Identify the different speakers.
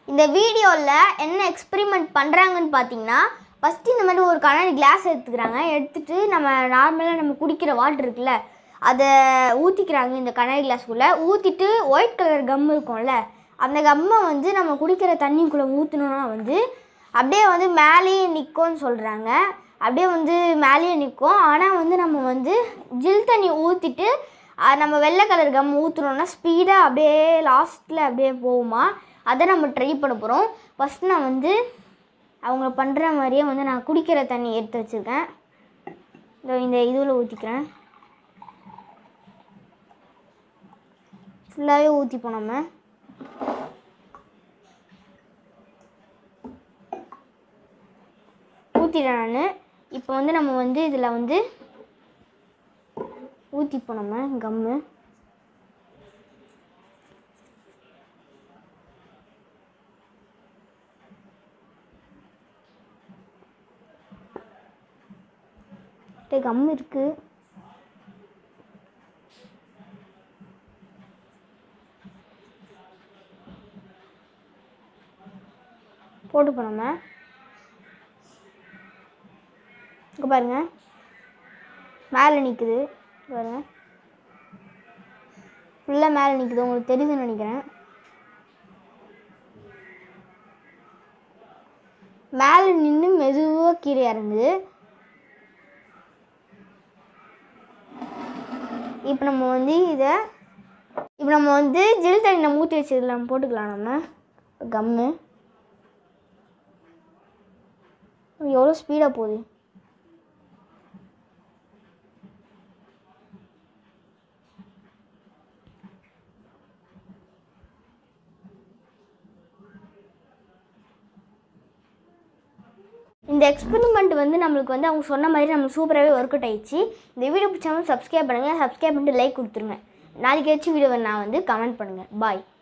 Speaker 1: இந்த வீடியோவில் என்ன எக்ஸ்பெரிமெண்ட் பண்ணுறாங்கன்னு பார்த்தீங்கன்னா ஃபஸ்ட்டு இந்த மாதிரி ஒரு கண்ணாடி கிளாஸ் எடுத்துக்கிறாங்க எடுத்துட்டு நம்ம நார்மலாக நம்ம குடிக்கிற வாட்டர் இருக்குல்ல அதை ஊற்றிக்கிறாங்க இந்த கண்ணாடி கிளாஸ்க்குள்ளே ஊற்றிட்டு ஒயிட் கலர் கம் இருக்கும்ல அந்த கம்மை வந்து நம்ம குடிக்கிற தண்ணிக்குள்ளே ஊற்றினோன்னா வந்து அப்படியே வந்து மேலேயே நிற்கும்னு சொல்கிறாங்க அப்படியே வந்து மேலேயே நிற்கும் ஆனால் வந்து நம்ம வந்து ஜில் தண்ணி ஊற்றிட்டு நம்ம வெள்ளை கலர் கம் ஊற்றுனோன்னா ஸ்பீடாக அப்படியே லாஸ்ட்டில் அப்படியே போகுமா அதை நம்ம ட்ரை பண்ண போகிறோம் ஃபஸ்ட்டு நான் வந்து அவங்க பண்ணுற மாதிரியே வந்து நான் குடிக்கிற தண்ணி எடுத்து வச்சுருக்கேன் இதோ இந்த இதுவில் ஊற்றிக்கிறேன் ஃபுல்லாகவே ஊற்றிப்போம் நம்ம ஊற்றிட்டேன் நான் இப்போ வந்து நம்ம வந்து இதில் வந்து ஊற்றிப்போம் நம்ம கம்மு டே கம் இருக்கு போட்டு போனோம் இங்கே பாருங்க மேலே நிற்குது பாருங்க ஃபுல்லாக மேலே நிற்குது உங்களுக்கு தெரியுதுன்னு நினைக்கிறேன் மேலே நின்று மெதுவாக கீழே இறங்குது இப்போ நம்ம வந்து இதை இப்போ நம்ம வந்து ஜில் தண்ணி நம்ம ஊற்றி வச்சதில் நம்ம போட்டுக்கலாம் நம்ம கம்மு எவ்வளோ ஸ்பீடாக போகுது இந்த எக்ஸ்பெரிமெண்ட் வந்து நம்மளுக்கு வந்து அவங்க சொன்ன மாதிரி நம்மளுக்கு சூப்பராகவே ஒர்க் அவுட் ஆயிடுச்சு இந்த வீடியோ பிடிச்சாலும் சப்ஸ்கிரைப் பண்ணுங்கள் சப்ஸ்கிரைப் பண்ணிட்டு லைக் கொடுத்துருங்க நாளைக்கு ஏதாச்சும் வீடியோ நான் வந்து கமெண்ட் பண்ணுங்கள் பாய்